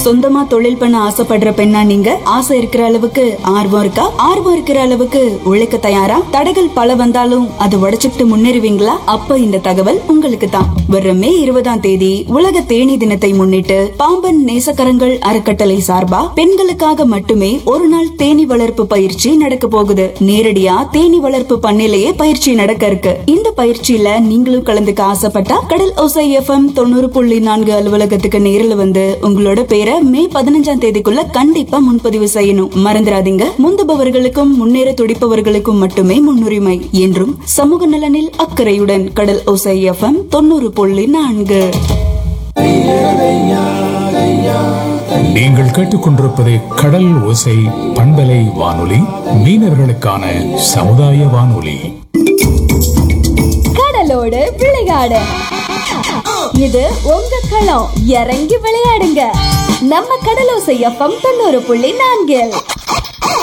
சொந்தமா தொழில் பண்ண ஆசைப்படுற பெண்ணா நீங்க ஆசை இருக்கிற அளவுக்கு ஆர்வம் இருக்கா ஆர்வம் இருக்கிற அளவுக்கு உழைக்க தயாரா தடைகள் பல வந்தாலும் அதை உடைச்சுக்கிட்டு முன்னேறுவீங்களா அப்ப இந்த தகவல் உங்களுக்கு தான் வர்ற மே இருபதாம் தேதி உலக தேனி தினத்தை முன்னிட்டு பாம்பன் நேசக்கரங்கள் அறக்கட்டளை சார்பா பெண்களுக்காக மட்டுமே ஒரு நாள் தேனி வளர்ப்பு பயிற்சி நடக்க போகுது நேரடியா தேனி வளர்ப்பு பண்ணையிலேயே பயிற்சி நடக்க இருக்கு இந்த பயிற்சியில நீங்களும் கலந்துக்க ஆசைப்பட்டா கடல் ஓசை எஃப்எம் தொண்ணூறு புள்ளி நான்கு அலுவலகத்துக்கு நேரில் வந்து உங்களோட பேரை மே பதினஞ்சாம் தேதிக்குள்ள கண்டிப்பா முன்பதிவு செய்யணும் மறந்துடாதீங்க முந்துபவர்களுக்கும் முன்னேற துடிப்பவர்களுக்கும் மட்டுமே முன்னுரிமை என்றும் சமூக நலனில் அக்கறையுடன் கடல் ஓசை எஃப்எம் தொண்ணூறு புள்ளி நான்கு நீங்கள் கேட்டுக்கொண்டிருப்பது கடல் ஓசை பண்பலை வானொலி மீனவர்களுக்கான சமுதாய வானொலி கடலோடு விளையாடு இது உங்க களம் இறங்கி விளையாடுங்க நம்ம கடலோசை எஃப்எம் தொண்ணூறு புள்ளி நான்கில்